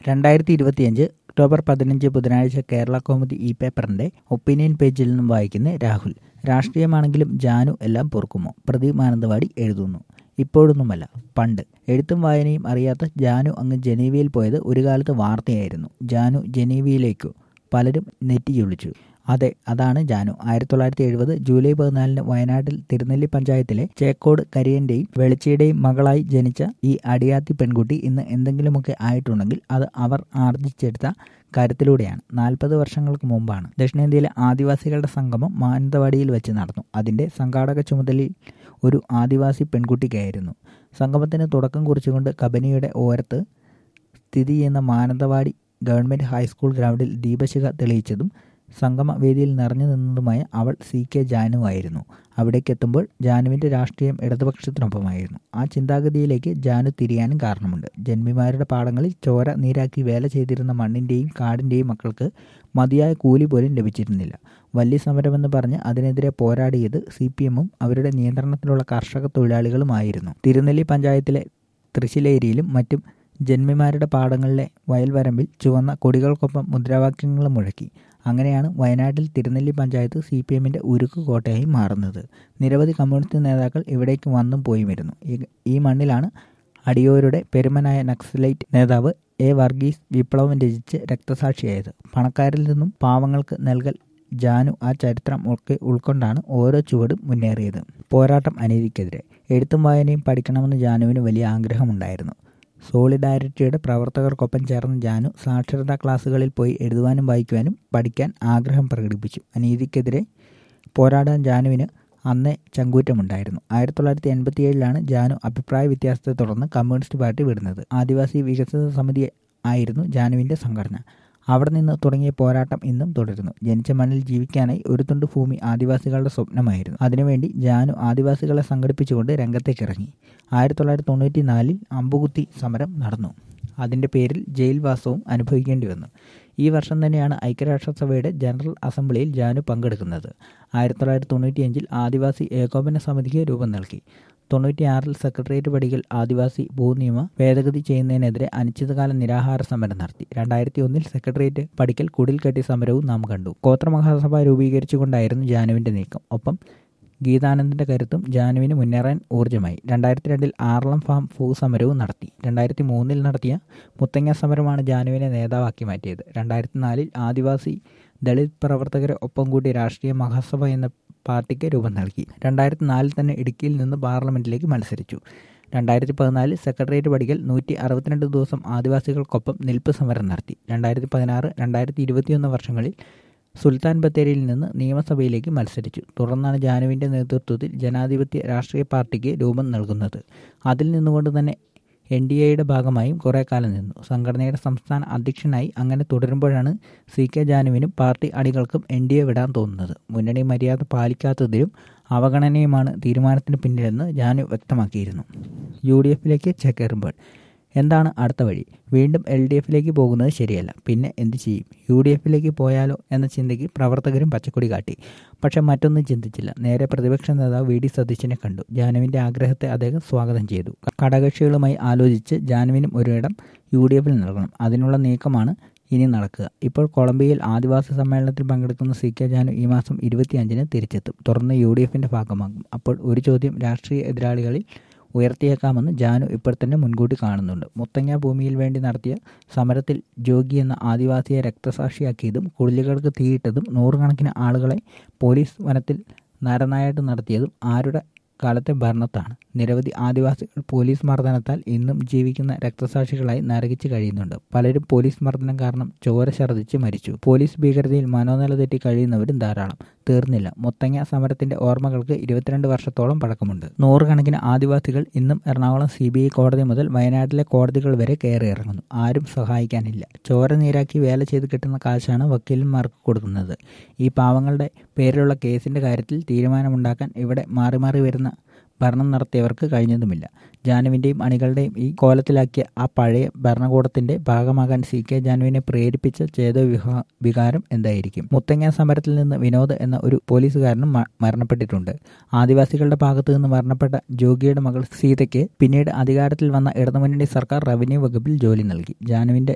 രണ്ടായിരത്തി ഇരുപത്തിയഞ്ച് ഒക്ടോബർ പതിനഞ്ച് ബുധനാഴ്ച കേരള കൗമുദി ഇ പേപ്പറിന്റെ ഒപ്പീനിയൻ പേജിൽ നിന്നും വായിക്കുന്ന രാഹുൽ രാഷ്ട്രീയമാണെങ്കിലും ജാനു എല്ലാം പൊറുക്കുമോ പ്രദീപ് മാനന്തവാടി എഴുതുന്നു ഇപ്പോഴൊന്നുമല്ല പണ്ട് എഴുത്തും വായനയും അറിയാത്ത ജാനു അങ്ങ് ജനീവയിൽ പോയത് ഒരു കാലത്ത് വാർത്തയായിരുന്നു ജാനു ജനീവയിലേക്കു പലരും നെറ്റിയൊളിച്ചു അതെ അതാണ് ജാനു ആയിരത്തി തൊള്ളായിരത്തി എഴുപത് ജൂലൈ പതിനാലിന് വയനാട്ടിൽ തിരുനെല്ലി പഞ്ചായത്തിലെ ചേക്കോട് കരിയന്റെയും വെളിച്ചയുടെയും മകളായി ജനിച്ച ഈ അടിയാത്തി പെൺകുട്ടി ഇന്ന് എന്തെങ്കിലുമൊക്കെ ആയിട്ടുണ്ടെങ്കിൽ അത് അവർ ആർജിച്ചെടുത്ത കരുത്തിലൂടെയാണ് നാൽപ്പത് വർഷങ്ങൾക്ക് മുമ്പാണ് ദക്ഷിണേന്ത്യയിലെ ആദിവാസികളുടെ സംഗമം മാനന്തവാടിയിൽ വെച്ച് നടന്നു അതിന്റെ സംഘാടക ചുമതലയിൽ ഒരു ആദിവാസി പെൺകുട്ടിക്കായിരുന്നു സംഗമത്തിന് തുടക്കം കുറിച്ചുകൊണ്ട് കബനിയുടെ ഓരത്ത് സ്ഥിതി ചെയ്യുന്ന മാനന്തവാടി ഗവൺമെന്റ് ഹൈസ്കൂൾ ഗ്രൗണ്ടിൽ ദീപശിഖ തെളിയിച്ചതും സംഗമ വേദിയിൽ നിറഞ്ഞു നിന്നതുമായ അവൾ സി കെ ജാനു ആയിരുന്നു അവിടേക്കെത്തുമ്പോൾ ജാനുവിൻ്റെ രാഷ്ട്രീയം ഇടതുപക്ഷത്തിനൊപ്പമായിരുന്നു ആ ചിന്താഗതിയിലേക്ക് ജാനു തിരിയാനും കാരണമുണ്ട് ജന്മിമാരുടെ പാടങ്ങളിൽ ചോര നീരാക്കി വേല ചെയ്തിരുന്ന മണ്ണിൻ്റെയും കാടിൻ്റെയും മക്കൾക്ക് മതിയായ കൂലി പോലും ലഭിച്ചിരുന്നില്ല വല്യ സമരമെന്ന് പറഞ്ഞ് അതിനെതിരെ പോരാടിയത് സി പി എമ്മും അവരുടെ നിയന്ത്രണത്തിലുള്ള കർഷക തൊഴിലാളികളുമായിരുന്നു തിരുനെല്ലി പഞ്ചായത്തിലെ തൃശ്ശിലേരിയിലും മറ്റും ജന്മിമാരുടെ പാടങ്ങളിലെ വയൽവരമ്പിൽ ചുവന്ന കൊടികൾക്കൊപ്പം മുദ്രാവാക്യങ്ങൾ മുഴക്കി അങ്ങനെയാണ് വയനാട്ടിൽ തിരുനെല്ലി പഞ്ചായത്ത് സി പി എമ്മിൻ്റെ ഉരുക്ക് കോട്ടയായി മാറുന്നത് നിരവധി കമ്മ്യൂണിസ്റ്റ് നേതാക്കൾ ഇവിടേക്ക് വന്നും പോയി വരുന്നു ഈ മണ്ണിലാണ് അടിയോരുടെ പെരുമനായ നക്സലൈറ്റ് നേതാവ് എ വർഗീസ് വിപ്ലവം രചിച്ച് രക്തസാക്ഷിയായത് പണക്കാരിൽ നിന്നും പാവങ്ങൾക്ക് നൽകൽ ജാനു ആ ചരിത്രം ഒക്കെ ഉൾക്കൊണ്ടാണ് ഓരോ ചുവടും മുന്നേറിയത് പോരാട്ടം അനീതിക്കെതിരെ എഴുത്തും വായനയും പഠിക്കണമെന്ന് ജാനുവിന് വലിയ ആഗ്രഹമുണ്ടായിരുന്നു സോളിഡാരിറ്റിയുടെ പ്രവർത്തകർക്കൊപ്പം ചേർന്ന് ജാനു സാക്ഷരതാ ക്ലാസ്സുകളിൽ പോയി എഴുതുവാനും വായിക്കുവാനും പഠിക്കാൻ ആഗ്രഹം പ്രകടിപ്പിച്ചു അനീതിക്കെതിരെ പോരാടാൻ ജാനുവിന് അന്നേ ചങ്കൂറ്റമുണ്ടായിരുന്നു ആയിരത്തി തൊള്ളായിരത്തി എൺപത്തിയേഴിലാണ് ജാനു അഭിപ്രായ വ്യത്യാസത്തെ തുടർന്ന് കമ്മ്യൂണിസ്റ്റ് പാർട്ടി വിടുന്നത് ആദിവാസി വികസന സമിതി ആയിരുന്നു ജാനുവിൻ്റെ സംഘടന അവിടെ നിന്ന് തുടങ്ങിയ പോരാട്ടം ഇന്നും തുടരുന്നു ജനിച്ച മണ്ണിൽ ജീവിക്കാനായി ഒരു തുണ്ട് ഭൂമി ആദിവാസികളുടെ സ്വപ്നമായിരുന്നു അതിനുവേണ്ടി ജാനു ആദിവാസികളെ സംഘടിപ്പിച്ചുകൊണ്ട് രംഗത്തേക്കിറങ്ങി ആയിരത്തി തൊള്ളായിരത്തി തൊണ്ണൂറ്റി നാലിൽ അമ്പുകുത്തി സമരം നടന്നു അതിൻ്റെ പേരിൽ ജയിൽവാസവും അനുഭവിക്കേണ്ടി വന്നു ഈ വർഷം തന്നെയാണ് ഐക്യരാഷ്ട്രസഭയുടെ ജനറൽ അസംബ്ലിയിൽ ജാനു പങ്കെടുക്കുന്നത് ആയിരത്തി തൊള്ളായിരത്തി തൊണ്ണൂറ്റിയഞ്ചിൽ ആദിവാസി ഏകോപന സമിതിക്ക് രൂപം നൽകി തൊണ്ണൂറ്റിയാറിൽ സെക്രട്ടേറിയറ്റ് പടികൾ ആദിവാസി ഭൂനിയമ ഭേദഗതി ചെയ്യുന്നതിനെതിരെ അനിശ്ചിതകാല നിരാഹാര സമരം നടത്തി രണ്ടായിരത്തി ഒന്നിൽ സെക്രട്ടേറിയറ്റ് പടിക്കൽ കുടിൽ കെട്ടി സമരവും നാം കണ്ടു ഗോത്രമഹാസഭ രൂപീകരിച്ചുകൊണ്ടായിരുന്നു ജാനുവിൻ്റെ നീക്കം ഒപ്പം ഗീതാനന്ദന്റെ കരുത്തും ജാനുവിന് മുന്നേറാൻ ഊർജ്ജമായി രണ്ടായിരത്തി രണ്ടിൽ ആറളം ഫാം ഭൂസമരവും നടത്തി രണ്ടായിരത്തി മൂന്നിൽ നടത്തിയ മുത്തങ്ങ സമരമാണ് ജാനുവിനെ നേതാവാക്കി മാറ്റിയത് രണ്ടായിരത്തി നാലിൽ ആദിവാസി ദളിത് പ്രവർത്തകരെ ഒപ്പം കൂടി രാഷ്ട്രീയ മഹാസഭ എന്ന പാർട്ടിക്ക് രൂപം നൽകി രണ്ടായിരത്തി നാലിൽ തന്നെ ഇടുക്കിയിൽ നിന്ന് പാർലമെന്റിലേക്ക് മത്സരിച്ചു രണ്ടായിരത്തി പതിനാലിൽ സെക്രട്ടേറിയറ്റ് പടികൾ നൂറ്റി അറുപത്തിരണ്ട് ദിവസം ആദിവാസികൾക്കൊപ്പം നിൽപ്പ് സമരം നടത്തി രണ്ടായിരത്തി പതിനാറ് രണ്ടായിരത്തി ഇരുപത്തിയൊന്ന് വർഷങ്ങളിൽ സുൽത്താൻ ബത്തേരിയിൽ നിന്ന് നിയമസഭയിലേക്ക് മത്സരിച്ചു തുടർന്നാണ് ജാനുവിൻ്റെ നേതൃത്വത്തിൽ ജനാധിപത്യ രാഷ്ട്രീയ പാർട്ടിക്ക് രൂപം നൽകുന്നത് അതിൽ നിന്നുകൊണ്ട് തന്നെ എൻ ഡി എയുടെ ഭാഗമായും കുറേ കാലം നിന്നു സംഘടനയുടെ സംസ്ഥാന അധ്യക്ഷനായി അങ്ങനെ തുടരുമ്പോഴാണ് സി കെ ജാനുവിനും പാർട്ടി അണികൾക്കും എൻ ഡി എ വിടാൻ തോന്നുന്നത് മുന്നണി മര്യാദ പാലിക്കാത്തതിലും അവഗണനയുമാണ് തീരുമാനത്തിന് പിന്നിലെന്ന് ജാനു വ്യക്തമാക്കിയിരുന്നു യു ഡി എഫിലേക്ക് ചേക്കേറുമ്പോൾ എന്താണ് അടുത്ത വഴി വീണ്ടും എൽ ഡി എഫിലേക്ക് പോകുന്നത് ശരിയല്ല പിന്നെ എന്ത് ചെയ്യും യു ഡി എഫിലേക്ക് പോയാലോ എന്ന ചിന്തയ്ക്ക് പ്രവർത്തകരും പച്ചക്കൊടി കാട്ടി പക്ഷെ മറ്റൊന്നും ചിന്തിച്ചില്ല നേരെ പ്രതിപക്ഷ നേതാവ് വി ഡി സതീശനെ കണ്ടു ജാനുവിൻ്റെ ആഗ്രഹത്തെ അദ്ദേഹം സ്വാഗതം ചെയ്തു ഘടകകക്ഷികളുമായി ആലോചിച്ച് ജാനുവിനും ഒരിടം യു ഡി എഫിൽ നൽകണം അതിനുള്ള നീക്കമാണ് ഇനി നടക്കുക ഇപ്പോൾ കൊളംബിയയിൽ ആദിവാസി സമ്മേളനത്തിൽ പങ്കെടുക്കുന്ന സി കെ ജാനു ഈ മാസം ഇരുപത്തിയഞ്ചിന് തിരിച്ചെത്തും തുടർന്ന് യു ഡി എഫിൻ്റെ ഭാഗമാകും അപ്പോൾ ഒരു ചോദ്യം രാഷ്ട്രീയ എതിരാളികളിൽ ഉയർത്തിയേക്കാമെന്ന് ജാനു ഇപ്പോൾ തന്നെ മുൻകൂട്ടി കാണുന്നുണ്ട് മുത്തങ്ങ ഭൂമിയിൽ വേണ്ടി നടത്തിയ സമരത്തിൽ ജോഗി എന്ന ആദിവാസിയെ രക്തസാക്ഷിയാക്കിയതും കുടിലുകൾക്ക് തീയിട്ടതും നൂറുകണക്കിന് ആളുകളെ പോലീസ് വനത്തിൽ നരനായിട്ട് നടത്തിയതും ആരുടെ കാലത്തെ ഭരണത്താണ് നിരവധി ആദിവാസികൾ പോലീസ് മർദ്ദനത്താൽ ഇന്നും ജീവിക്കുന്ന രക്തസാക്ഷികളായി നരകിച്ച് കഴിയുന്നുണ്ട് പലരും പോലീസ് മർദ്ദനം കാരണം ചോര ഛർദ്ദിച്ച് മരിച്ചു പോലീസ് ഭീകരതയിൽ മനോനില തെറ്റി കഴിയുന്നവരും ധാരാളം തീർന്നില്ല മുത്തങ്ങ സമരത്തിന്റെ ഓർമ്മകൾക്ക് ഇരുപത്തിരണ്ട് വർഷത്തോളം പഴക്കമുണ്ട് നൂറുകണക്കിന് ആദിവാസികൾ ഇന്നും എറണാകുളം സി ബി ഐ കോടതി മുതൽ വയനാട്ടിലെ കോടതികൾ വരെ കയറിയിറങ്ങുന്നു ആരും സഹായിക്കാനില്ല ചോര നീരാക്കി വേല ചെയ്ത് കിട്ടുന്ന കാശാണ് വക്കീലന്മാർക്ക് കൊടുക്കുന്നത് ഈ പാവങ്ങളുടെ പേരിലുള്ള കേസിന്റെ കാര്യത്തിൽ തീരുമാനമുണ്ടാക്കാൻ ഇവിടെ മാറി മാറി വരുന്ന ഭരണം നടത്തിയവർക്ക് കഴിഞ്ഞതുമില്ല ജാനുവിൻ്റെയും അണികളുടെയും ഈ കോലത്തിലാക്കിയ ആ പഴയ ഭരണകൂടത്തിന്റെ ഭാഗമാകാൻ സി കെ ജാനുവിനെ പ്രേരിപ്പിച്ച ചേതോ വിഹാ വികാരം എന്തായിരിക്കും മുത്തങ്ങ സമരത്തിൽ നിന്ന് വിനോദ് എന്ന ഒരു പോലീസുകാരനും മരണപ്പെട്ടിട്ടുണ്ട് ആദിവാസികളുടെ ഭാഗത്തു നിന്ന് മരണപ്പെട്ട ജോഗിയുടെ മകൾ സീതയ്ക്ക് പിന്നീട് അധികാരത്തിൽ വന്ന ഇടതുമുന്നണി സർക്കാർ റവന്യൂ വകുപ്പിൽ ജോലി നൽകി ജാനുവിന്റെ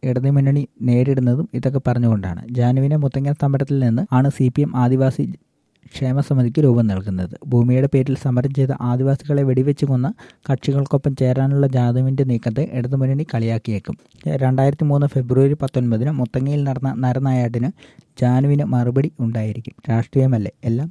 ഇടതുമുന്നണി നേരിടുന്നതും ഇതൊക്കെ പറഞ്ഞുകൊണ്ടാണ് ജാനുവിനെ മുത്തങ്ങ സമരത്തിൽ നിന്ന് ആണ് സി പി എം ആദിവാസി ക്ഷേമസമിതിക്ക് രൂപം നൽകുന്നത് ഭൂമിയുടെ പേരിൽ സമരം ചെയ്ത ആദിവാസികളെ വെടിവെച്ച് കൊന്ന കക്ഷികൾക്കൊപ്പം ചേരാനുള്ള ജാദവിന്റെ നീക്കത്തെ ഇടതുമുന്നണി കളിയാക്കിയേക്കും രണ്ടായിരത്തി മൂന്ന് ഫെബ്രുവരി പത്തൊൻപതിന് മുത്തങ്ങയിൽ നടന്ന നരനായാട്ടിന് ജാനുവിന് മറുപടി ഉണ്ടായിരിക്കും രാഷ്ട്രീയമല്ലേ എല്ലാം